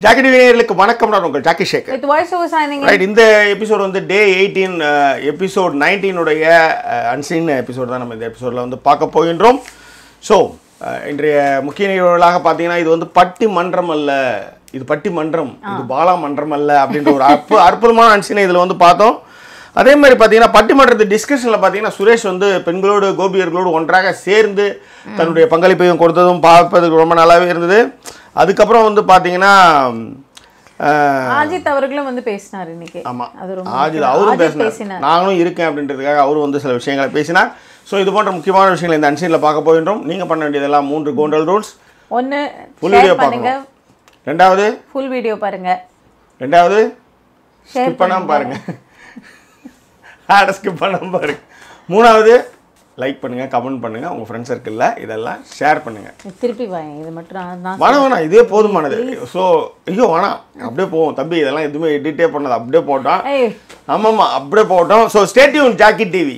Jackie நேயர்களுக்கு வணக்கம் நான் உங்கள் ஜாக்கி ஷேக் with voice over shining right இந்த எபிசோட் வந்து டே எயிட்டீன் எபிசோட் நைன்டீனுடைய அன்சீன் எபிசோட் தான் நம்ம இந்த எபிசோடில் வந்து பார்க்க போகின்றோம் ஸோ இன்றைய முக்கிய நிகழ்வுகளாக பார்த்தீங்கன்னா இது வந்து பட்டி மன்றம் அல்ல இது பட்டி மன்றம் இது பாலா மன்றம் அல்ல அப்படின்ற ஒரு அற்பு அற்புதமான அன்சீனை இதில் வந்து பார்த்தோம் அதே மாதிரி பார்த்தீங்கன்னா பட்டிமன்றத்து டிஸ்கஷனில் பார்த்தீங்கன்னா சுரேஷ் வந்து பெண்களோடு கோபியர்களோடு ஒன்றாக சேர்ந்து தன்னுடைய பங்களிப்பையும் கொடுத்ததும் பார்ப்பதுக்கு ரொம்ப நல்லாவே இருந்தது அதுக்கப்புறம் வந்து பார்த்தீங்கன்னா அஹ், அஜித் அவர்களும் வந்து பேசினார் இன்னைக்கு ஆமா அது ரொம்ப ஆஜித் அவரும் அஜித் பேசினார் பேசினார் நாங்களும் இருக்கேன் அப்படின்றதுக்காக அவரும் வந்து சில விஷயங்களை பேசினார் ஸோ இது போன்ற முக்கியமான விஷயங்களை இந்த அன்சீனில் பார்க்க போகின்றோம் நீங்கள் பண்ண வேண்டியதெல்லாம் மூன்று கோண்டல் ரூல்ஸ் ஒன்னு ஃபுல் வீடியோ ஷேர் பண்ணுங்க பார்க்கணும் ரெண்டாவது ஃபுல் வீடியோ பாருங்க ரெண்டாவது ஷேர் ஸ்கிப் பண்ணாமல் பாருங்க ஆடை ஸ்கிப் பண்ணாமல் பாருங்க மூணாவது லைக் பண்ணுங்க கமெண்ட் பண்ணுங்க உங்க ஃப்ரெண்ட் சர்க்கிளில் இதெல்லாம் ஷேர் பண்ணுங்க திருப்பி வாங்க இது மட்டும் நான் நான் வேணாம் வேணாம் இதே போதுமானது ஸோ ஐயோ வேணாம் அப்படியே போவோம் தம்பி இதெல்லாம் எதுவுமே எடிட்டே பண்ணது அப்படியே போட்டோம் ஏய் ஆமாம்மா அப்படியே போட்டோம் so stay tuned Jackie TV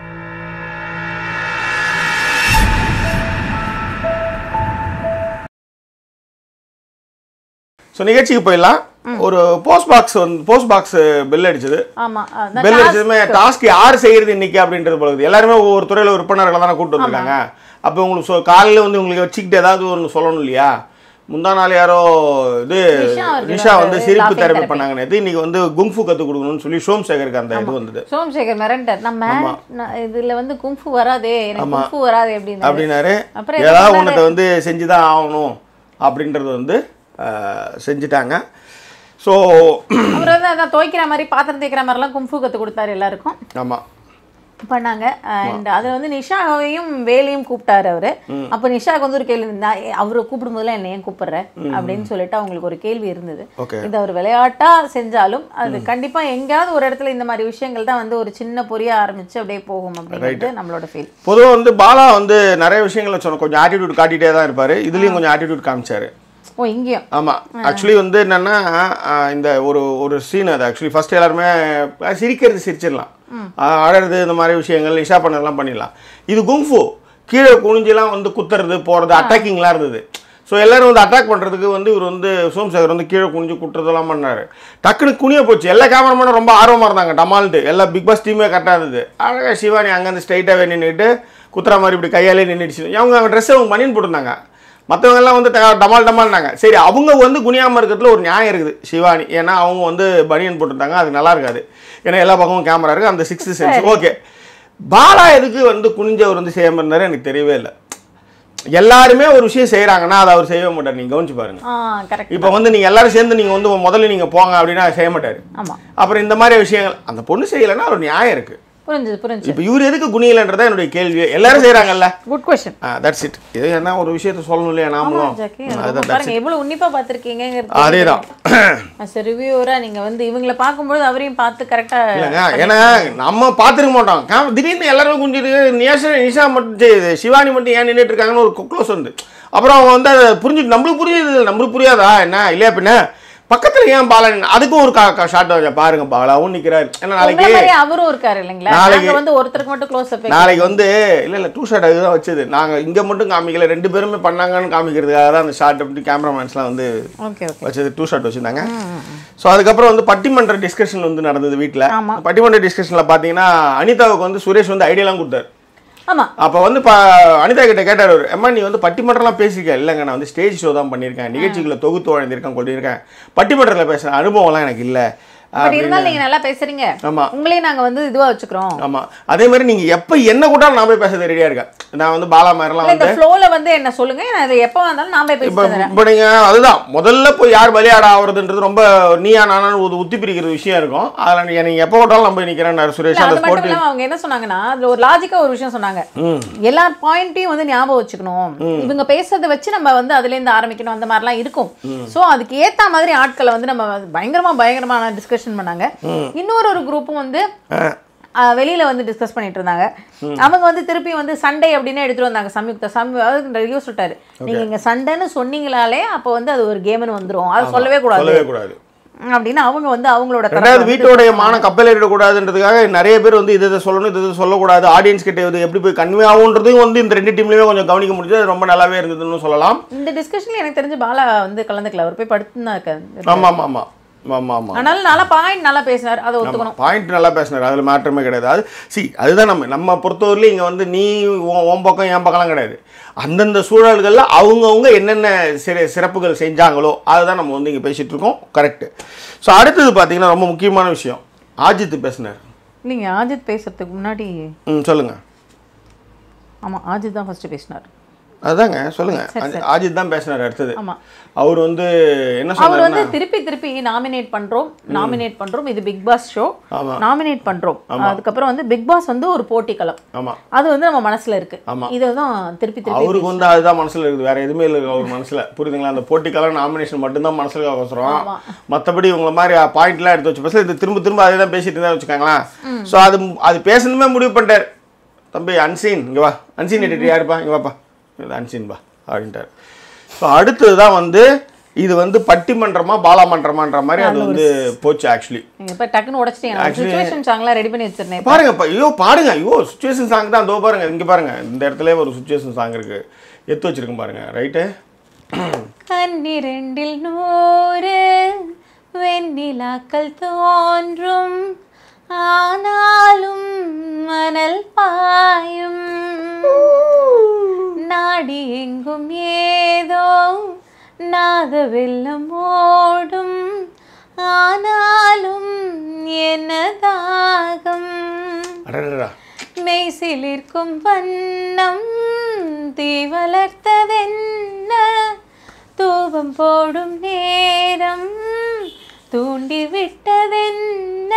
so நிகழ்ச்சிக்கு போயிடலாம் ஒரு போஸ்ட் பாக்ஸ் வந்து போஸ்ட் பாக்ஸ் பெல் அடிச்சது ஆமா அதான் பெல் அடிச்சதுமே டாஸ்க் யார் செய்யறது இன்னைக்கு அப்படின்றது போகுது எல்லாருமே ஒவ்வொரு துறையில உறுப்பினர்களை தானே கூட்டு வந்திருக்காங்க அப்போ உங்களுக்கு சொ காலையில் வந்து உங்களுக்கு வச்சுக்கிட்டு ஏதாவது ஒன்று சொல்லணும் இல்லையா முந்தா நாள் யாரோ இது நிஷா அவர்கள் நிஷா வந்து வந்து சிரிப்பு laughing தெரப்பி therapy. பண்ணாங்க நேத்து இன்னைக்கு வந்து குங்ஃபு கற்றுக் கொடுக்கணும்னு சொல்லி சோம் சேகருக்கு அந்த இது வந்தது சோமசேகர் மிரண்டர் நம்ம நான் இதுல வந்து குங்ஃபு வராதே எனக்கு குங்ஃபு வராதே அப்படின்னு அப்படின்னாரு அப்புறம் என்ன ஏதாவது ஒன்றத்தை வந்து செஞ்சு தான் ஆகணும் அப்படின்றது வந்து அஹ், செஞ்சுட்டாங்க ஸோ அவர் வந்து அதான் துவைக்கிற மாதிரி பாத்திரம் தேய்க்கிற மாதிரிலாம் குங்ஃபு கத்து கொடுத்தாரு எல்லாருக்கும் ஆமாம் பண்ணாங்க அண்ட் அதில் வந்து நிஷாவையும் வேலையும் கூப்பிட்டாரு அவரு அப்போ நிஷாவுக்கு வந்து ஒரு கேள்வி இருந்தா அவரை கூப்பிடும் போதெல்லாம் என்ன ஏன் கூப்பிடுற அப்படின்னு சொல்லிட்டு அவங்களுக்கு ஒரு கேள்வி இருந்தது ஓகே இது அவர் விளையாட்டா செஞ்சாலும் அது கண்டிப்பா எங்கேயாவது ஒரு இடத்துல இந்த மாதிரி விஷயங்கள் தான் வந்து ஒரு சின்ன பொரிய ஆரம்பிச்சு அப்படியே போகும் அப்படிங்கிறது நம்மளோட ஃபீல் பொதுவாக வந்து பாலா வந்து நிறைய விஷயங்களை சொன்ன கொஞ்சம் ஆட்டிடியூட் காட்டிகிட்டே தான் இருப்பார் இதுலேயும் கொஞ்சம் ஆட்டிடியூட் காமிச்சாரு ஓ இங்கேயும் ஆமாம் ஆக்சுவலி வந்து என்னென்னா இந்த ஒரு ஒரு சீன் அது ஆக்சுவலி ஃபர்ஸ்ட் எல்லாருமே அஹ், சிரிக்கிறது சிரிச்சிடலாம் அஹ், அழறது இந்த மாதிரி விஷயங்கள் இஷா பண்ணதெல்லாம் பண்ணிடலாம் இது குங்ஃபு கீழே குனிஞ்செல்லாம் வந்து குத்துறது போகிறது அட்டாக்கிங்லாம் இருந்தது ஸோ எல்லாரும் வந்து அட்டாக் பண்ணுறதுக்கு வந்து இவர் வந்து சோம்சேகர் வந்து கீழே குனிஞ்சு குட்டுறதெல்லாம் பண்ணார் டக்குனு குனிய போச்சு எல்லா கேமராமேனும் ரொம்ப ஆர்வமாக இருந்தாங்க டமால்ட்டு எல்லா பிக் பாஸ் டீமே கரெக்டாக இருந்தது அழகாக சிவானி அங்கேருந்து ஸ்ட்ரைட்டாகவே நின்றுட்டு குத்துற மாதிரி இப்படி கையாலே நின்றுடுச்சு அவங்க அவங்க ட்ரெஸ்ஸை அவங்க பண்ணின்னு போட்டிருந்தாங்க மற்றவங்க எல்லாம் வந்து ட- டமால் டமால்னாங்க சரி அவங்க வந்து குனியாமல் இருக்கிறதுல ஒரு நியாயம் இருக்குது சிவானி ஏன்னா அவங்க வந்து பனியன் போட்டிருந்தாங்க அது நல்லா இருக்காது ஏன்னா எல்லா பக்கமும் கேமரா இருக்குது அந்த சிக்ஸ்த் சென்ஸ் ஓகே பாலா எதுக்கு வந்து குனிஞ்சவர் வந்து செய்யாமல் இருந்தாரு எனக்கு தெரியவே இல்லை எல்லாருமே ஒரு விஷயம் செய்கிறாங்கன்னா அதை அவர் செய்யவே மாட்டார் நீங்கள் கவனிச்சு பாருங்க ஆ கரெக்ட் இப்போ வந்து நீங்கள் எல்லாரும் சேர்ந்து நீங்கள் வந்து முதல்ல நீங்கள் போங்க அப்படின்னா செய்ய மாட்டார் ஆமா அப்புறம் இந்த மாதிரி விஷயங்கள் அந்த பொண்ணு செய்யலைன்னா ஒரு நியாயம் இருக்குது புரிஞ்சுது புரிஞ்சுது இப்போ இவர் எதுக்கு குனியலைன்றதா என்னுடைய கேள்வி எல்லாரும் செய்கிறாங்கல்ல குட் கொஸ்டின் தட்ஸ் இட் இது என்ன ஒரு விஷயத்த சொல்லணும் இல்லையா நாமளும் ஜாக்கி அதுதான் பாருங்க எவ்வளவு உன்னிப்பா பார்த்துருக்கீங்கிறது அதேதான் அஸ் ரிவ்யூவரா நீங்க வந்து இவங்களை பார்க்கும்போது அவரையும் பார்த்து கரெக்டா இல்லைங்க ஏன்னா நம்ம பார்த்துருக்க மாட்டோம் காம திடீர்னு எல்லாரும் குஞ்சிட்டு நிஷா நிஷா மட்டும் செய்யுது சிவானி மட்டும் ஏன் நின்றுட்டு இருக்காங்கன்னு ஒரு க்ளோஸ் வந்து அப்புறம் அவங்க வந்து அதை புரிஞ்சுட்டு நம்மளுக்கு புரியுது நம்மளுக்கு புரியாதா என்ன இல்லையா பின்ன பக்கத்துல ஏன் பாலா நின்னு- அதுக்கும் ஒரு ஷார்ட் பாருங்க பாலாவும் நிக்கிறாரு ஏன்னா உங்களை நாளைக்கு மாதிரி அவரும் இருக்காரு இல்லைங்களா நாளைக்கு- நாங்க வந்து ஒருத்தருக்கு மட்டும் க்ளோஸ் அப் நாளைக்கு வந்து இல்லை இல்லை டூ ஷாட் அதுதான் வச்சது நாங்கள் இங்கே மட்டும் காமிக்கல ரெண்டு பேருமே பண்ணாங்கன்னு காமிக்கிறதுக்காக தான் அந்த ஷார்ட் அப்படி கேமராமேன்ஸ்லாம் வந்து ஓகே ஓகே வச்சது டூ ஷாட் வச்சுருந்தாங்க ஸோ அதுக்கப்புறம் வந்து பட்டிமன்ற டிஸ்கஷன் வந்து நடந்தது வீட்டில் ஆமா. பட்டிமன்ற டிஸ்கஷனில் பார்த்தீங்கன்னா அனிதாவுக்கு வந்து சுரேஷ் வந்து ஐடியாலாம் கொடுத்தாரு ஆமா அப்போ வந்து ப அனிதா கிட்ட கேட்டார் அவர் அம்மா நீ வந்து பட்டிமன்றம்லாம் பேசிக்க இல்லைங்க நான் வந்து ஸ்டேஜ் ஷோ தான் பண்ணியிருக்கேன் நிகழ்ச்சிகளை தொகுத்து வழங்கியிருக்கேன் கொண்டிருக்கேன் பட்டிமன்றத்தில் பேசுகிற அனுபவம்லாம் எனக்கு இல்லை பட் இருந்தாலும் நீங்க நல்லா பேசுறீங்க ஆமா. உங்களையும் நாங்க வந்து இதுவா வச்சுக்கிறோம் ஆமாம் அதே மாதிரி நீங்கள் எப்போ என்ன கூட்டாலும் நான் போய் பேச ரெடியாக இருக்கேன் நான் வந்து பாலா மாதிரிலாம் இல்ல, வந்து இந்த ஃப்ளோல வந்து என்ன சொல்லுங்க நான் இது எப்ப வந்தாலும் நான் போய் இப்போ பேசிட்டு வரேன் இப்போ நீங்கள் அதுதான் முதல்ல போய் யார் பலியாட ஆகுறதுன்றது ரொம்ப நீயா நானான்னு ஒரு உத்தி பிரிக்கிற விஷயம் இருக்கும் அதில் நீங்கள் நீங்கள் எப்போ விட்டாலும் நான் போய் நிற்கிறேன் சுரேஷ் இல்ல, அந்த அது மட்டும் ஸ்போர்ட் இல்லாம அவங்க என்ன சொன்னாங்கன்னா அதுல ஒரு லாஜிக்கா ஒரு விஷயம் சொன்னாங்க எல்லா பாயிண்ட்டையும் வந்து ஞாபகம் வச்சுக்கணும் இவங்க பேசுறதை வச்சு நம்ம வந்து அதுல இருந்து ஆரம்பிக்கணும் அந்த மாதிரிலாம் இருக்கும் சோ அதுக்கு ஏத்த மாதிரி ஆட்களை வந்து நம்ம பயங்கரமா பயங்கரமான டிஸ்கஷன் பண்ணாங்க இன்னொரு ஒரு குரூப்பும் வந்து ஆஹ், வெளியில வந்து டிஸ்கஸ் பண்ணிட்டு இருந்தாங்க அவங்க வந்து திருப்பி வந்து சண்டே அப்படின்னு எடுத்துட்டு வந்தாங்க சம்யுக்தா சம் ரிவ்யூ சொல்லிட்டாரு நீங்க இங்க சண்டைன்னு சொன்னீங்களாலே அப்போ வந்து அது ஒரு கேம்னு வந்துரும் அதை சொல்லவே கூடாது சொல்லவே கூடாது அப்படின்னு அவங்க வந்து அவங்களோட தரப்புல ரெண்டாவது வந்து வீட்டோடைய மானம் கப்பலேறிடக்கூடாதுன்றதுக்காக நிறைய பேர் வந்து இதை இதை சொல்லணும் இது இது சொல்லக்கூடாது ஆடியன்ஸ் கிட்ட இது எப்படி போய் கன்வே ஆகுன்றதையும் வந்து இந்த ரெண்டு டீம்லயுமே கொஞ்சம் கவனிக்க முடிஞ்சது அது ரொம்ப நல்லாவே இருந்ததுன்னு சொல்லலாம் இந்த டிஸ்கஷன்ல எனக்கு தெரிஞ்சு பாலா வந்து கலந்துக்கல அவர் போய் படுத்துதான் இருக்காரு ஆமா ஆமா ஆமா ஆமா ஆமா அதனால நல்லா பாயிண்ட் நல்லா பேசினார் அதை ஒத்துக்கணும் பாயிண்ட் நல்லா பேசினார் அதில் மேட்டருமே கிடையாது அது சி அதுதான் நம்ம நம்ம பொறுத்தவரையிலும் இங்கே வந்து நீ உன் உன் பக்கம் என் பக்கம்லாம் கிடையாது அந்தந்த சூழல்களில் அவங்கவுங்க என்னென்ன சிற சிறப்புகள் செஞ்சாங்களோ அதுதான் நம்ம வந்து இங்கே பேசிகிட்டு இருக்கோம் கரெக்டு ஸோ அடுத்தது பார்த்தீங்கன்னா ரொம்ப முக்கியமான விஷயம் ஆஜித் பேசினார் இல்லைங்க ஆஜித் பேசுறதுக்கு முன்னாடி ம் சொல்லுங்கள் ஆமா ஆஜித் தான் ஃபர்ஸ்ட் பேசினார் அதாங்க சொல்லுங்கள் ஆஜித் தான் பேசினார் அடுத்தது ஆமா அவர் வந்து என்ன அவர் சொன்னார் வந்து திருப்பி திருப்பி நாமினேட் பண்றோம் நாமினேட் பண்றோம் இது பிக் பாஸ் ஷோ ஆமா. நாமினேட் பண்றோம் அதுக்கப்புறம் வந்து பிக் பாஸ் வந்து ஒரு போட்டிக்களம் ஆமாம் அது வந்து நம்ம மனசுல இருக்கு ஆமா. இதுதான் திருப்பி திருப்பி அவருக்கு வந்து அதுதான் மனசுல இருக்குது வேற எதுவுமே இல்லை அவர் மனசுல புரியுதுங்களா அந்த போட்டிக்கால நாமினேஷன் மட்டும்தான் மனசுல அவசரம் ஆமா. மற்றபடி உங்களை மாதிரி பாயிண்ட்லாம் எடுத்து வச்சு பேசல இது திரும்ப திரும்ப அதே தான் பேசிட்டு இருந்தா வச்சுக்காங்களேன் ஸோ அது அது பேசணுமே முடிவு பண்ணிட்டார் தம்பி அன்சீன் இங்கே வா அன்சீன் எடிட்டர் யாருப்பா இங்கே வாப்பா இது அன்சீன் பா அப்படின்ட்டார் ஸோ அடுத்தது தான் வந்து இது வந்து பட்டிமன்றமா பாலாமன்றமான்ற மாதிரி அது வந்து போச்சு ஆக்சுவலி நீங்க இப்ப டக்குன்னு உடைச்சிட்டீங்க சுச்சுவேஷன் சாங்லாம் ரெடி பண்ணி வச்சிருந்தேன் பாருங்க இப்ப, ஐயோ பாருங்க ஐயோ சுச்சுவேஷன் சாங் தான் அதோ பாருங்க இங்க பாருங்க இந்த இடத்துல ஒரு சுச்சுவேஷன் சாங் இருக்கு எடுத்து வச்சிருக்கேன் பாருங்க ரைட்டு பன்னிரண்டில் நூறு வெண்ணிலாக்கள் தோன்றும் ஆனாலும் மணல் பாயும் நாடி எங்கும் ஏதோ நாத வெள்ளம் ஓடும் ஆனாலும் என்ன தாகம் அடடா மெய்சிலிருக்கும் வண்ணம் தீ வளர்த்ததென்ன தூபம் போடும் நேரம் தூண்டி விட்டதென்ன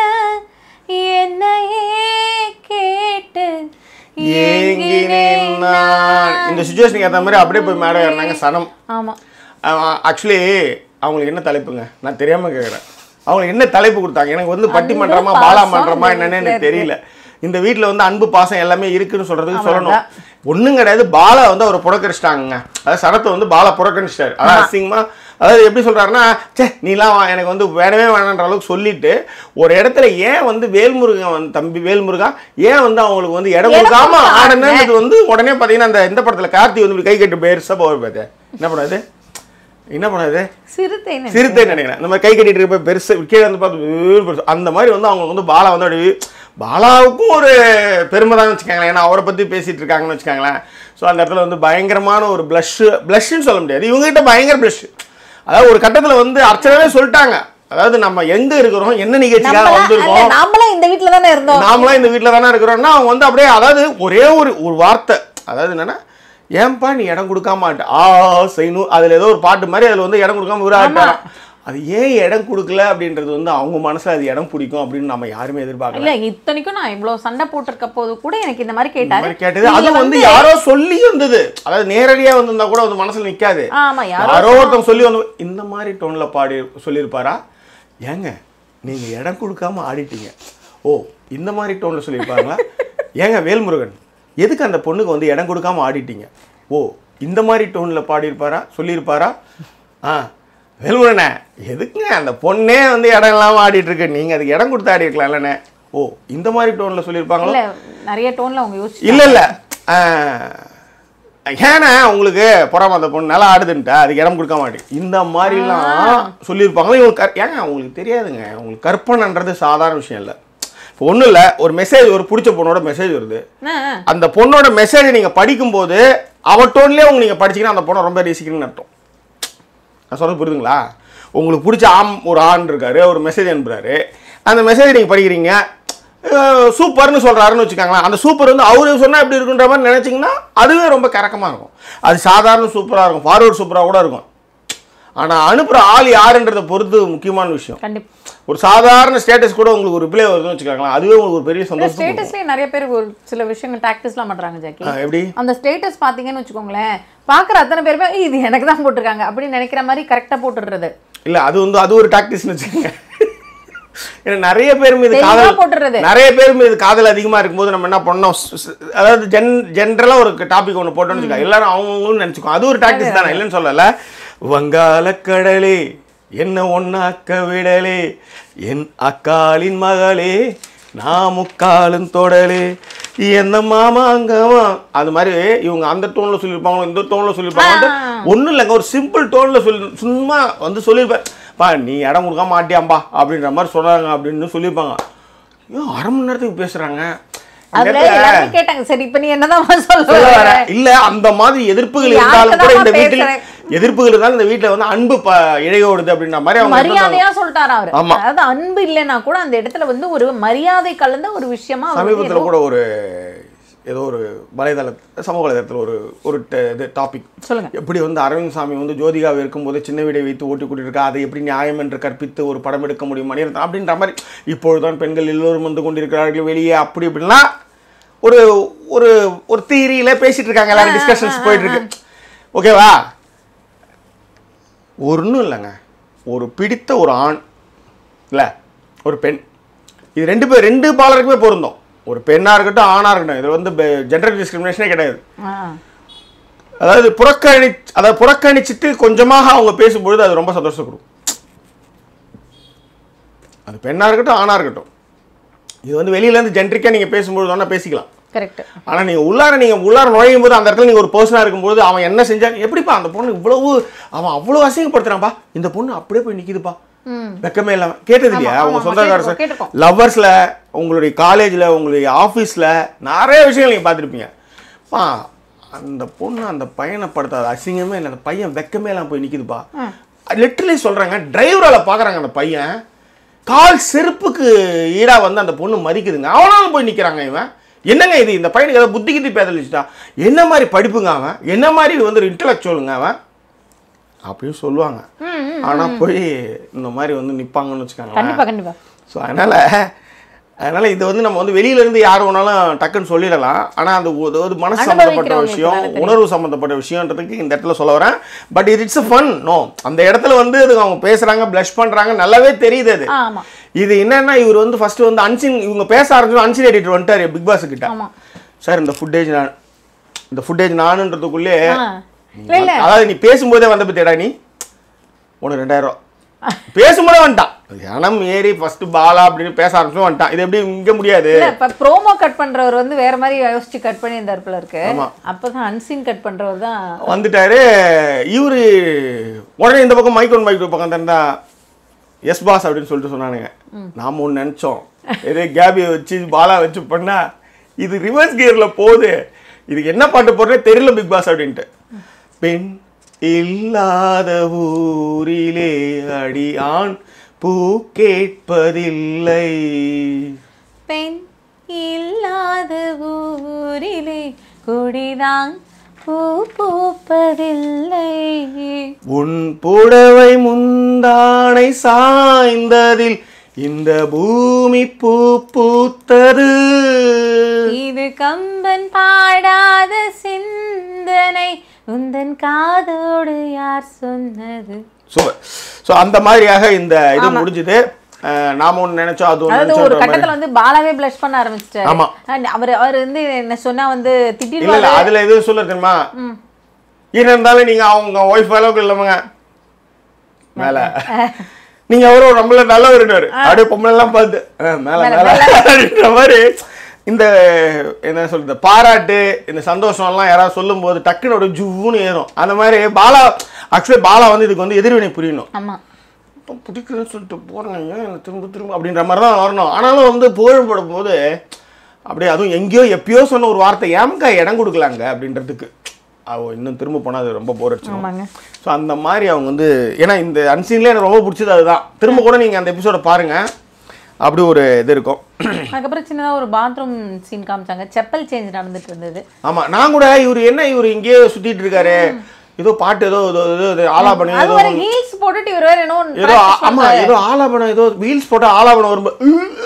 என்னையே கேட்டு ஏங்கினேன் நான் இந்த சுச்சுவேஷனுக்கு ஏற்ற மாதிரி அப்படியே போய் மேடம் ஏறினாங்க சனம் ஆமா ஆக்சுவலி அவங்களுக்கு என்ன தலைப்புங்க நான் தெரியாம கேட்குறேன் அவங்களுக்கு என்ன தலைப்பு கொடுத்தாங்க எனக்கு வந்து பட்டிமன்றமா அன்பு, பாலா பாசம் மன்றமா என்னன்னு எனக்கு இருக்கு. தெரியல இந்த வீட்டில் வந்து அன்பு பாசம் எல்லாமே இருக்குன்னு சொல்றதுக்கு சொல்லணும் அவ்வளவுதான். ஒண்ணும் கிடையாது பாலா வந்து அவரை புறக்கணிச்சிட்டாங்க அதாவது சரத்தை வந்து பாலா புறக்கணிச்சிட்டாரு அதாவது அசிங்கமா அதாவது எப்படி சொல்றாருன்னா சே நீலாம் வா, எனக்கு வந்து வேணவே வேணான்ற அளவுக்கு சொல்லிட்டு ஒரு இடத்துல ஏன் வந்து வேல்முருகன் வந்து தம்பி வேல்முருகா ஏன் வந்து அவங்களுக்கு வந்து இடம் இடம் கொடுக்காம கொடுத்து ஆடணுன்றது வந்து உடனே பார்த்தீங்கன்னா அந்த இந்த படத்துல கார்த்தி வந்து இப்படி கை கட்டி பெருசா போவார் பார்த்தேன் என்ன பண்ணாது என்ன பண்ணாது சிறுத்தை சிறுத்தை நினைக்கிறேன் இந்த மாதிரி கை கட்டிட்டு இருப்ப பெருசு கீழே வந்து பார்த்து வீர் பெருசு அந்த மாதிரி வந்து அவங்க வந்து பாலா வந்து அப்படி பாலாவுக்கும் ஒரு பெருமை தான் வச்சுக்கோங்களேன் ஏன்னா அவரை பற்றி பேசிட்டு இருக்காங்கன்னு வச்சுக்கோங்களேன் ஸோ அந்த இடத்துல வந்து பயங்கரமான ஒரு ப்ளஷ்ஷு ப்ளஷ்ன்னு சொல்ல முடியாது இவங்ககிட்ட பயங்கர ப்ளஷ் அதாவது ஒரு கட்டத்தில் வந்து அர்ச்சனவே சொல்லிட்டாங்க அதாவது நம்ம எங்க இருக்கிறோம் என்ன நிகழ்ச்சிக்காக வந்திருக்கோம் நாமளாம் இந்த வீட்ல தானே இருந்தோம் நாமளாம் இந்த வீட்டில் தானே இருக்கிறோம்னா அவங்க வந்து அப்படியே அதாவது ஒரே ஒரு ஒரு வார்த்தை அதாவது என்னன்னா ஏன்பா நீ இடம் கொடுக்காம மாட்ட ஆ செய்யணும் அதில் ஏதோ ஒரு பாட்டு மாதிரி அதில் வந்து இடம் கொடுக்காம விராட்டாராம் அது ஏன் இடம் கொடுக்கல அப்படின்றது வந்து அவங்க மனசுல அது இடம் பிடிக்கும் அப்படின்னு நம்ம யாருமே எதிர்பார்க்கல இல்ல இத்தனைக்கும் நான் இவ்வளவு சண்டை போட்டிருக்க போது கூட எனக்கு இந்த மாதிரி இந்த கேட்டாரு மாதிரி கேட்டது நீங்க அதுவும் வந்து யாரோ சொல்லி வந்தது அதாவது நேரடியா வந்திருந்தா கூட வந்து மனசுல நிக்காது ஆமா யாரோ யாரோ ஒருத்தன் சொல்லி வந்து இந்த மாதிரி டோன்ல பாடி சொல்லியிருப்பாரா ஏங்க நீங்க இடம் கொடுக்காம ஆடிட்டீங்க ஓ இந்த மாதிரி டோன்ல சொல்லியிருப்பாங்களா ஏங்க வேல்முருகன் எதுக்கு அந்த பொண்ணுக்கு வந்து இடம் கொடுக்காம ஆடிட்டீங்க ஓ இந்த மாதிரி டோன்ல பாடியிருப்பாரா சொல்லியிருப்பாரா ஆ வேல்முருகனே எதுக்குங்க அந்த பொண்ணே வந்து இடம் இல்லாம ஆடிட்டு இருக்கு நீங்க அதுக்கு இடம் கொடுத்து ஆடி இருக்கலாம்லண்ணே ஓ இந்த மாதிரி டோன்ல சொல்லியிருப்பாங்களா இல்ல நிறைய டோன்ல அவங்க யோசிச்சு இல்ல இல்ல ஏன்னா உங்களுக்கு பொறாம அந்த பொண்ணு நல்லா ஆடுதுன்ட்டா அதுக்கு இடம் கொடுக்க மாட்டேன் இந்த மாதிரிலாம் சொல்லியிருப்பாங்க இவங்களுக்கு கற்- ஏங்க உங்களுக்கு தெரியாதுங்க உங்களுக்கு கற்பனைன்றது சாதாரண விஷயம் இல்லை இப்போ ஒன்றும் இல்லை ஒரு மெசேஜ் ஒரு பிடிச்ச பொண்ணோட மெசேஜ் வருது ஆ, ஆ. அந்த பொண்ணோட மெசேஜை நீங்கள் படிக்கும்போது அவ டோன்லேயே உங்க நீங்கள் படிச்சீங்கன்னா அந்த பொண்ணை ரொம்ப ரசிக்கிறீங்கன்னு அர்த்தம் நான் சொல்றது புரியுதுங்களா உங்களுக்கு பிடிச்ச ஆம் ஒரு ஆண் இருக்காரு ஒரு மெசேஜ் அனுப்புறாரு அந்த மெசேஜ் நீங்கள் படிக்கிறீங்க அஹ் சூப்பர்னு சொல்றாருன்னு வச்சுக்கோங்களேன் அந்த சூப்பர் வந்து அவரு சொன்னா எப்படி இருக்குன்ற மாதிரி நினைச்சீங்கன்னா அதுவே ரொம்ப கரக்கமா இருக்கும் அது சாதாரண சூப்பரா இருக்கும் ஃபார்வர்ட் சூப்பரா கூட இருக்கும் ஆனா அனுப்புற ஆள் யாருன்றதை பொறுத்து முக்கியமான விஷயம் கண்டிப்பா ஒரு சாதாரண ஸ்டேட்டஸ் கூட உங்களுக்கு ஒரு ரிப்ளை வருதுன்னு வச்சுக்கோங்களேன் அதுவே உங்களுக்கு ஒரு பெரிய சந்தோஷம் கொடுக்கும். ஸ்டேட்டஸ்லயே நிறைய பேர் ஒரு சில விஷயங்கள் டாக்டிஸ்லாம் பண்றாங்க ஜாக்கி ஆ, எப்படி அந்த ஸ்டேட்டஸ் பாத்தீங்கன்னு வச்சுக்கோங்களேன் பாக்குற அத்தனை பேருமே "ஏய், இது எனக்கு தான் போட்டிருக்காங்க அப்படின்னு நினைக்கிற மாதிரி கரெக்டா போட்டுடுறது இல்ல அது வந்து அது ஒரு டாக்டிஸ்னு வச்சுக்கோங்க ஏன்னா நிறைய பேர் மீது தெளிவா காதல் போட்டுறது. நிறைய பேர் மீது காதல் அதிகமா இருக்கும்போது நம்ம என்ன பண்ணோம் ஸ்- ஸ்- அதாவது ஜென் ஜென்ரலா ஒரு டாபிக் ஒன்று போட்டோம்னு வச்சுக்கோங்க எல்லாரும் அவங்கவுங்களும் நினைச்சுக்கோ அது ஒரு டாக்டிஸ் தானே இல்லைன்னு சொல்லல வங்காள கடலே என்ன ஒன்னாக்க விடலே என் அக்காளின் மகளே நான் முக்காலும் தொடலே என்ன மாமா அங்கமா அது மாதிரி இவங்க அந்த டோன்ல சொல்லியிருப்பாங்க இந்த டோன்ல சொல்லியிருப்பாங்க வந்து ஒன்றும் இல்லைங்க ஒரு சிம்பிள் டோன்ல சொல்லி சும்மா வந்து சொல்லியிருப்பேன் பா நீ இடம் கொடுக்க மாட்டியாம்பா அப்படின்ற மாதிரி சொன்னாங்க அப்படின்னு சொல்லியிருப்பாங்க ஐயோ அரை மணி நேரத்துக்கு பேசுறாங்க இந்த அதுல இடத்துல எல்லாருமே கேட்டாங்க சரி இப்ப நீ என்னதான் சொல்ல சொல்ல வர? வரேன். இல்ல அந்த மாதிரி எதிர்ப்புகள் நீ இருந்தாலும் கூட யாருக்குதாம்மா இந்த வீட்டில் பேசுற? எதிர்ப்புகள் இருந்தாலும் இந்த வீட்டுல வந்து அன்பு ப இழையோடுது அப்படின்ற மாதிரி அவங்க எடுத்துட்டாங்க. மரியாதையா சொல்லிட்டாரா அவரு ஆமா. அதாவது அன்பு இல்லைன்னா கூட அந்த இடத்துல வந்து ஒரு மரியாதை கலந்த ஒரு விஷயமா அவர் வந்து சமீபத்துல ஏதோ- கூட ஒரு ஏதோ ஒரு வலைதள சமூக வலைதளத்தில் ஒரு ஒரு ட- இது டாபிக் சொல்லுங்க எப்படி வந்து அரவிந்த் சாமி வந்து ஜோதிகாவை இருக்கும்போது சின்ன வீடை வைத்து ஓட்டி கூட்டியிருக்கா அதை எப்படி நியாயம் என்று கற்பித்து ஒரு படம் எடுக்க முடியும் மணிரத்னம் அப்படின்ற மாதிரி இப்பொழுதுதான் பெண்கள் எல்லோரும் வந்து கொண்டிருக்கிறார்கள் வெளியே அப்படி இப்படிலாம் ஒரு ஒரு ஒரு தீரியில பேசிட்டு இருக்காங்க எல்லாரும் டிஸ்கஷன்ஸ் போயிட்டு இருக்கு ஓகேவா ஒன்றும் இல்லைங்க ஒரு பிடித்த ஒரு ஆண் இல்லை ஒரு பெண் இது ரெண்டு பேர் ரெண்டு பாலருக்குமே பொருந்தும் ஒரு பெண்ணாக இருக்கட்டும் ஆணாக இருக்கட்டும் இது வந்து ஜெண்டர் டிஸ்கிரிமினேஷனே கிடையாது ஆ. அதாவது புறக்கணி அதாவது புறக்கணிச்சிட்டு கொஞ்சமாக அவங்க பேசும்பொழுது அது ரொம்ப சந்தோஷம் கொடுக்கும் அது பெண்ணாக இருக்கட்டும் ஆணாக இருக்கட்டும் இது வந்து வெளியிலேருந்து ஜென்ரிக்காக நீங்கள் பேசும்பொழுது வேணால் பேசிக்கலாம் கரெக்ட் ஆனால் நீங்கள் உள்ளார நீங்கள் உள்ளார நுழையும் போது அந்த இடத்துல நீங்கள் ஒரு பர்சனாக இருக்கும்போது அவன் என்ன செஞ்சா எப்படிப்பா அந்த பொண்ணு இவ்வளவு அவன் அவ்வளோ அசிங்கப்படுத்துறான்ப்பா இந்த பொண்ணு அப்படியே போய் நிற்கிதுப்பா ம் வெக்கமே இல்லாம கேட்டது இல்லையா ஆமா, உங்க ஆமா, சொந்தக்காரர் கேட்டிருக்கோம், கேட்டிருக்கோம். லவ்வர்ஸ்ல உங்களுடைய காலேஜ்ல உங்களுடைய ஆஃபீஸ்ல நிறைய விஷயங்கள் நீங்க பார்த்துருப்பீங்க பா அந்த பொண்ணு அந்த பையனை படுத்தாது அசிங்கமே இல்லை அந்த பையன் வெக்கமே இல்லாம போய் நிக்குதுப்பா லிட்டரலி சொல்றாங்க டிரைவரால பாக்குறாங்க அந்த பையன் கால் செருப்புக்கு ஈடா வந்து அந்த பொண்ணு மதிக்குதுங்க அவனாலும் போய் நிக்கிறாங்க இவன் என்னங்க இது இந்த பையனுக்கு ஏதோ புத்தி கித்தி பேதலிச்சுட்டா என்ன மாதிரி படிப்புங்க அவன் என்ன மாதிரி வந்து இன்டலெக்சுவலுங்க அவன் அப்படின்னு சொல்லுவாங்க ஆனா போய் இந்த மாதிரி வந்து நிப்பாங்கன்னு வச்சுக்கோங்களேன் கண்டிப்பா கண்டிப்பா ஸோ அதனால அதனால இது வந்து நம்ம வந்து வெளியில இருந்து யார் வேணாலும் டக்குன்னு சொல்லிடலாம் ஆனா அது ஒரு ஒரு மனசு சம்மந்தப்பட்ட அனுபவிக்கிறவங்களுக்கு விஷயம் தானே தெரியும். உணர்வு சம்மந்தப்பட்ட விஷயன்றதுக்கு இந்த இடத்துல சொல்ல வரேன் பட் இது இட்ஸ் ஃபன் நோ அந்த இடத்துல வந்து இது அவங்க பேசுறாங்க ப்ளஷ் பண்றாங்க நல்லாவே தெரியுது அது ஆ, ஆமா இது என்னன்னா இவர் வந்து ஃபர்ஸ்ட் வந்து அன்சின் இவங்க பேச ஆரம்பிச்சு அன்சின் எடிட்டர் வந்துட்டாரு பிக் பாஸ் கிட்ட ஆமா சார் இந்த ஃபுட்டேஜ் நான் இந்த ஃபுட்டேஜ் நானுன்றதுக்குள்ளே ஆ. இல்ல இல்ல அதாவது நீ பேசும்போதே வந்த பத்தியடா நீ உனக்கு ரெண்டாயிரம் ரூபா பேசும்போதே வந்துட்டான் ஜனம் ஏறி ஃபர்ஸ்ட் பாலா அப்படின்னு பேச ஆரம்பிச்சு வந்துட்டான் இது எப்படி இங்க முடியாது இல்ல இப்ப ப்ரோமோ கட் பண்றவர் வந்து வேற மாதிரி யோசிச்சு கட் பண்ணி இந்த போல இருக்கு ஆமா. அப்பதான் அன்சீன் கட் பண்றவர் தான் வந்துட்டாரு இவரு உடனே இந்த பக்கம் மைக் ஒன் மைக் டூ பக்கம் தந்தா எஸ் பாஸ் அப்படின்னு சொல்லிட்டு சொன்னானுங்க நாம ஒன்று நினச்சோம் இதே கேபியை வச்சு பாலா வச்சு பண்ணா இது ரிவர்ஸ் கியர்ல போகுது இதுக்கு என்ன பாட்டு போடுறே தெரியல பிக் பாஸ் அப்படின்ட்டு பெண் இல்லாத ஊரிலே அடி ஆண் பூ கேட்பதில்லை பெண் இல்லாத ஊரிலே குடிதான் பூ பூப்பதில்லை உன் புடவை முந்தானை சாய்ந்ததில் இந்த பூமி பூ பூத்தது இது கம்பன் பாடாத சிந்தனை உந்தன் காதோடு யார் சொன்னது சூப்பர் ஸோ அந்த மாதிரியாக இந்த இது முடிஞ்சுது அஹ், நாம ஒன்று நினைச்சோம் அது ஒன்று அதாவது ஒரு நினைச்சோன்ற மாதிரி கட்டத்துல வந்து பாலாவே ப்ளஷ் பண்ண ஆரம்பிச்சிட்டாரு ஆமா. And அவர் அவர் வந்து என்ன சொன்னா வந்து இல்ல திட்டிடுவாரு இல்ல அதுல எதுவும் சொல்ல தெரியுமா இருந்தாலும் நீங்க அவங்க ஒய்ஃப் அளவுக்கு இல்லைங்க மேல நீங்க அவரும் நம்மள நல்லவர் அப்படியே பொம்பளை எல்லாம் பார்த்து அஹ், மேல மேல அப்படின்ற மாதிரி இந்த என்ன சொல்றது பாராட்டு இந்த சந்தோஷம் எல்லாம் யாராவது சொல்லும்போது டக்குன்னு ஒரு ஜூன்னு ஏறும் அந்த மாதிரி பாலா ஆக்சுவலி பாலா வந்து இதுக்கு வந்து எதிர்வினை புரியணும் ஆமா இப்போ பிடிக்குதுன்னு சொல்லிட்டு போகிறாங்க எனக்கு திரும்ப திரும்ப அப்படின்ற மாதிரி தான் வரணும் ஆனாலும் வந்து புகழ்படும் போது அப்படியே அதுவும் எங்கேயோ எப்பயோ சொன்ன ஒரு வார்த்தை ஏமக்கா இடம் கொடுக்கலாங்க அப்படின்றதுக்கு அவ இன்னும் திரும்ப போனால் அது ரொம்ப போர் அடிச்சிடும் ஆமாங்க ஸோ அந்த மாதிரி அவங்க வந்து ஏன்னா இந்த அன்சீன்லேயே எனக்கு ரொம்ப பிடிச்சது அதுதான் திரும்ப கூட நீங்கள் அந்த எபிசோட பாருங்கள் அப்படி ஒரு இது இருக்கும் அதுக்கப்புறம் சின்னதா ஒரு பாத்ரூம் சீன் காமிச்சாங்க செப்பல் சேஞ்ச் நடந்துட்டு இருந்தது ஆமாம் நான் கூட இவர் என்ன இவர் இங்கேயே சுற்றிட்டு இருக்காரு ஏதோ பாட்டு ஏதோ ஏதோ ஏதோ இது ஆலாபணி அது ஏதோ வேற ஹீல்ஸ் போட்டுட்டு இவர் வேற என்ன ஒண்ணு ஏதோ practice ஆமா பண்றாரு. ஏதோ ஆலாபனம் ஏதோ வீல்ஸ் போட்டு ஆலாபனம் வரும்போது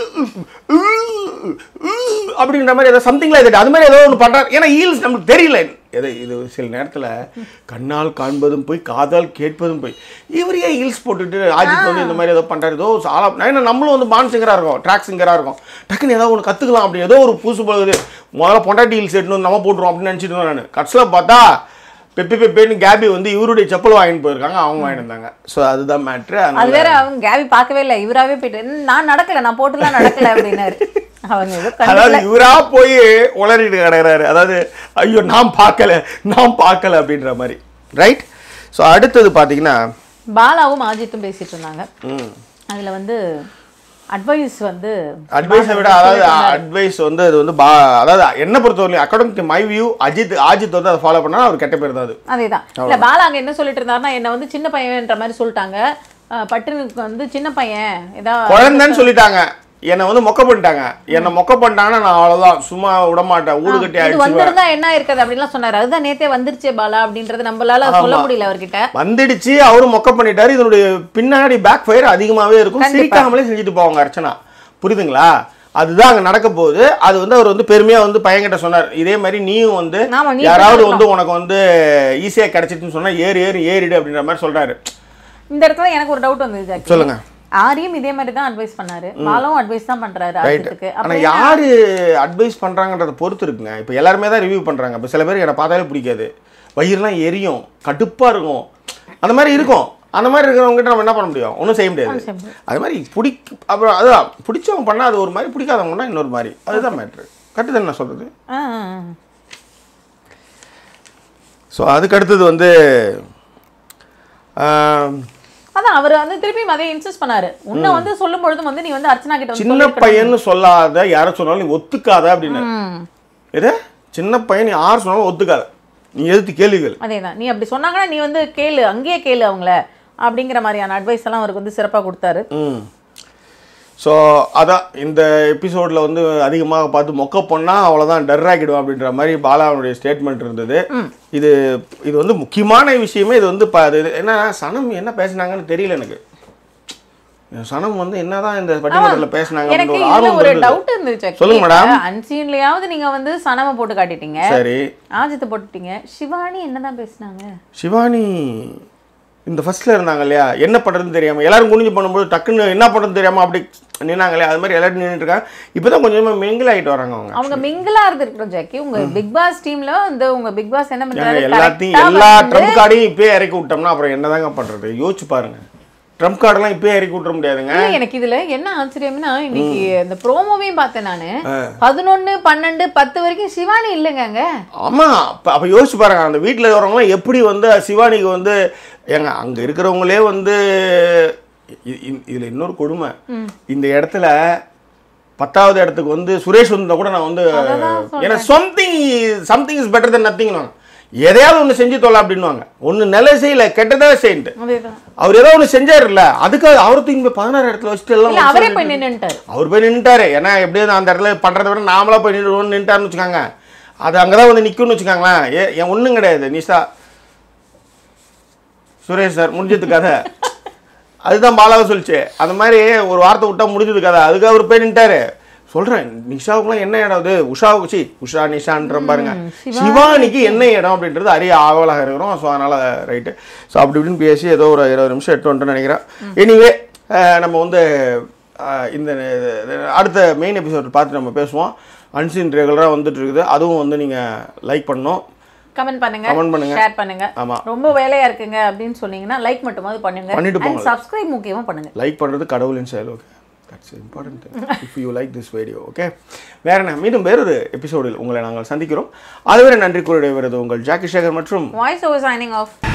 அப்படின்ற மாதிரி ஏதோ சம்திங் லைக் அது மாதிரி ஏதோ ஒன்று பண்றாரு ஏன்னா ஹீல்ஸ் நமக்கு தெரியல எது இது சில நேரத்துல கண்ணால் காண்பதும் போய் காதால் கேட்பதும் போய் இவர் ஏன் ஹீல்ஸ் போட்டுட்டு ஆஜித் வந்து இந்த மாதிரி ஏதோ பண்றாரு ஏதோ ஆலா ஏன்னா நம்மளும் வந்து பான் சிங்கரா இருக்கும் ட்ராக் சிங்கரா இருக்கும் டக்குன்னு ஏதோ ஒன்று கத்துக்கலாம் அப்படி ஏதோ ஒரு பூசு பழகுது முதல்ல பொண்டாட்டி ஹீல்ஸ் எடுத்து வந்து நம்ம போட்டுருவோம் அப்படின்னு நினச்சிட்டு நான் கட்சியில் பார்த்தா பெப்பி பெப்பேன்னு கேபி வந்து இவருடைய செப்பல் வாங்கிட்டு போயிருக்காங்க அவங்க வாங்கிட்டு வந்தாங்க ஸோ அதுதான் மேட்ரு அது வேற அவங்க கேவி பார்க்கவே இல்லை இவராவே போயிட்டு "ம், நான் நடக்கல நான் போட்டுலாம் நடக்கல அப்படின்னாரு அவங்க ஏதோ கண்டு அதாவது இவரா போய் உளறிட்டு கிடக்குறாரு அதாவது ஐயோ நான் பார்க்கல நான் பார்க்கல அப்படின்ற மாதிரி ரைட் ஸோ அடுத்தது பார்த்தீங்கன்னா பாலாவும் அஜித்தும் பேசிட்டு இருந்தாங்க ம் அதுல வந்து அட்வைஸ் வந்து அட்வைஸை விட அதாவது அட்வைஸ் வந்து அது வந்து பா அதாவது என்ன பொறுத்தவரையும் academic to my view Ajith Ajith வந்து அதை ஃபாலோ பண்ணா அவர் கெட்ட பேர் தான் அது அதேதான் இல்ல பாலா அங்க என்ன சொல்லிட்டு இருந்தாருன்னா என்ன வந்து சின்ன பையன்ற மாதிரி சொல்லிட்டாங்க அஹ், பட்டுனுக்கு வந்து சின்ன பையன் ஏதாவது குழந்தைன்னு சொல்லிட்டாங்க என்னை வந்து மொக்க பண்ணிட்டாங்க என்னை மொக்க பண்ணிட்டாங்கன்னா நான் அவ்வளோதான் சும்மா விட மாட்டேன் ஊடு கட்டி இது அடிச்சு வந்திருந்தா என்ன இருக்குது அப்படின்லாம் சொன்னாரு அதுதான் நேத்தே வந்துருச்சே பாலா அப்படின்றது நம்மளால சொல்ல முடியல அவர்கிட்ட வந்துடுச்சு அவரும் மொக்க பண்ணிட்டாரு இதனுடைய பின்னாடி பேக் ஃபயர் அதிகமாகவே இருக்கும் சிரிக்காமலே செஞ்சுட்டு போவாங்க அர்ச்சனா புரியுதுங்களா அதுதான் அங்கே நடக்க போகுது அது வந்து அவர் வந்து பெருமையாக வந்து பையன்கிட்ட சொன்னார் இதே மாதிரி நீயும் வந்து ஆமா, நீ யாராவது வந்து உனக்கு வந்து ஈஸியாக கிடைச்சிட்டுன்னு சொன்னா ஏறு ஏறு ஏறிடு அப்படின்ற மாதிரி சொல்றாரு இந்த இடத்துல எனக்கு ஒரு டவுட் வந்தது ஜாக்கி சொல்லுங்க ஆரியும் இதே மாதிரி தான் அட்வைஸ் பண்ணாரு பாலாவும் அட்வைஸ் தான் பண்றாரு ரைட் அஜித்துக்கு ஆனா அப்புறம் யாரு அட்வைஸ் பண்றாங்கன்றத பொறுத்து இருக்குங்க இப்போ எல்லாருமே தான் ரிவ்யூ பண்றாங்க இப்போ சில பேருக்கு என்னை பார்த்தாலே பிடிக்காது வயிறுலாம் எரியும் கடுப்பா இருக்கும் அந்த மாதிரி இருக்கும் அந்த மாதிரி இருக்கிறவங்ககிட்ட நம்ம என்ன பண்ண முடியும் ஒன்றும் செய்ய முடியாது செய்ய முடியாது. அது மாதிரி பிடி அப்புறம் அதுதான் பிடிச்சவங்க பண்ணா அது ஒரு மாதிரி பிடிக்காதவங்கன்னா இன்னொரு மாதிரி அதுதான் மேட்ரு கரெக்டு தானே நான் சொல்றது ஆ, ஆ, ஆ. ஸோ அதுக்கு அடுத்தது வந்து ஆம், அதான் அவர் வந்து திருப்பியும் அதே இன்சிஸ்ட் பண்ணாரு உன்னை வந்து சொல்லும் பொழுதும் வந்து நீ வந்து அர்ச்சனா கிட்ட வந்து சின்ன பையன்னு சொல்லாத யாரை சொன்னாலும் நீ ஒத்துக்காத அப்படின்னு ம், எது சின்ன பையன் நீ யார் சொன்னாலும் ஒத்துக்காத நீ எதிர்த்து கேள்விகள் அதேதான் நீ அப்படி சொன்னாங்கன்னா நீ வந்து கேளு அங்கேயே கேளு அவங்கள அப்படிங்கிற மாதிரியான அட்வைஸ் எல்லாம் அவருக்கு வந்து சிறப்பா கொடுத்தாரு ம் ஸோ அதான் இந்த எபிசோடில் வந்து அதிகமாக பார்த்து மொக்க பண்ணால் அவ்வளோதான் டர் ஆகிடும் அப்படின்ற மாதிரி பாலாவுடைய ஸ்டேட்மெண்ட் இருந்தது இது இது வந்து முக்கியமான விஷயமே இது வந்து ப இது என்ன சனம் என்ன பேசுனாங்கன்னு தெரியல எனக்கு சனம் வந்து என்னதான் இந்த பட்டிமன்றத்தில் பேசுனாங்க எனக்கு அப்படின்ற ஒரு இதுல ஆர்வம் ஒரு இருந்தது. டவுட் இருந்துச்சு சொல்லுங்க மேடம். அன்சீன்லயாவது நீங்க வந்து சனம போட்டு காட்டிட்டீங்க சரி ஆஜித்தை போட்டுட்டீங்க சிவானி என்னதான் பேசுனாங்க சிவானி இந்த ஃபர்ஸ்ட்ல இருந்தாங்க இல்லையா என்ன பண்ணுறதுன்னு தெரியாமல் எல்லாரும் குனிஞ்சு பண்ணும்போது டக்குன்னு என்ன பண்ணுறதுன்னு தெரியாமல் அப்படி நின்னாங்க இல்லையா அது மாதிரி எல்லாரும் நின்றுட்டு இருக்காங்க இப்போ தான் கொஞ்சமாக மிங்கிள் ஆகிட்டு வராங்க அவங்க அவங்க மிங்கிளா இருந்திருக்கிறோம் ஜாக்கி உங்க பிக் பாஸ் டீம்ல வந்து உங்க பிக் பாஸ் என்ன ஏங்க, பண்றாரு எல்லாத்தையும் correct ஆ எல்லா வந்து- ட்ரம்ப் கார்டையும் இப்பயே இறக்கி விட்டோம்னா அப்புறம் என்னதாங்க பண்றது யோசிச்சு பாருங்க ட்ரம்ப் கார்டெல்லாம் இப்பயே இறக்கி விட்டுற முடியாதுங்க இல்ல, எனக்கு இதுல என்ன ஆச்சரியம்னா இன்னைக்கு இந்த ப்ரோமோவையும் பார்த்தேன் நானு பதினொன்னு பன்னெண்டு பத்து வரைக்கும் சிவானி இல்லைங்க அங்க ஆமா அப்ப அப்ப யோசிச்சு பாருங்க அந்த வீட்டில் இருக்கிறவங்களாம் எப்படி வந்து சிவானிக்கு வந்து ஏங்க அங்க இருக்கிறவங்களே வந்து இ- இ- இதுல இன்னொரு கொடுமை இந்த இடத்துல பத்தாவது இடத்துக்கு வந்து சுரேஷ் வந்தா கூட நான் வந்து ஏன்னா something something is better than nothing எதையாவது ஒன்று செஞ்சு தொல்ல அப்படின்னுவாங்க ஒன்று நல்ல செய்யல கெட்டதா செய்யிட்டு அதேதான் அவர் ஏதோ ஒன்று செஞ்சாருல்ல அதுக்காக அவரு தூக்கி பதினாறு இடத்துல வச்சுட்டு எல்லாம் இல்ல வந்து அவரே போய் நின்னுட்டாரு அவர் போய் நின்றுட்டாரு ஏன்னா எப்படியும் அந்த இடத்துல பண்றதை விட நாமளா போய் நின்று நின்றுட்டாருன்னு வச்சுக்காங்க அது அங்கதான் வந்து நிக்கும்னு வச்சுக்காங்களேன் ஏ என் ஒன்றும் கிடையாது நிஷா சுரேஷ் சார் முடிஞ்சது கதை அதுதான் பாலாவை சொல்லிச்சு அந்த மாதிரி ஒரு வார்த்தை விட்டா முடிஞ்சது கதை அதுக்கு அவர் போய் நின்ட்டாரு சொல்றேன் நிஷாவுக்குலாம் என்ன இடம் அது உஷாவுக்கு சி உஷா நிஷான்ற பாருங்க சிவானிக்கு என்ன இடம் அப்படின்றது அறிய ஆவலாக இருக்கிறோம் ஸோ அதனால ரைட்டு ஸோ அப்படி இப்படின்னு பேசி ஏதோ ஒரு இருபது நிமிஷம் எட்டு வந்துட்டு நினைக்கிறேன் எனிவே நம்ம வந்து அஹ், இந்த அஹ், அடுத்த மெயின் எபிசோட் பார்த்து நம்ம பேசுவோம் அன்சீன் ரெகுலராக வந்துட்டு இருக்குது அதுவும் வந்து நீங்கள் லைக் பண்ணணும் கமெண்ட் பண்ணுங்க Comment பண்ணுங்க. ஷேர் பண்ணுங்க ஆமா. ரொம்ப வேலையா இருக்குங்க அப்படின்னு சொன்னீங்கன்னா லைக் மட்டுமாவது பண்ணுங்க பண்ணிட்டு அண்ட் சப்ஸ்கிரைப் முக்கியமா பண்ணுங்க லைக் பண்ணுறது கடவுளின் செயல் okay that's important if you like this video okay வேற என்ன மீண்டும் வேறொரு எபிசோடில் உங்களை நாங்கள் சந்திக்கிறோம் அதுவரை நன்றி கூறிய வருது உங்கள் ஜாக்கி சேகர் மற்றும் வாய்ஸ் ஓவர் சைனிங் ஆஃப்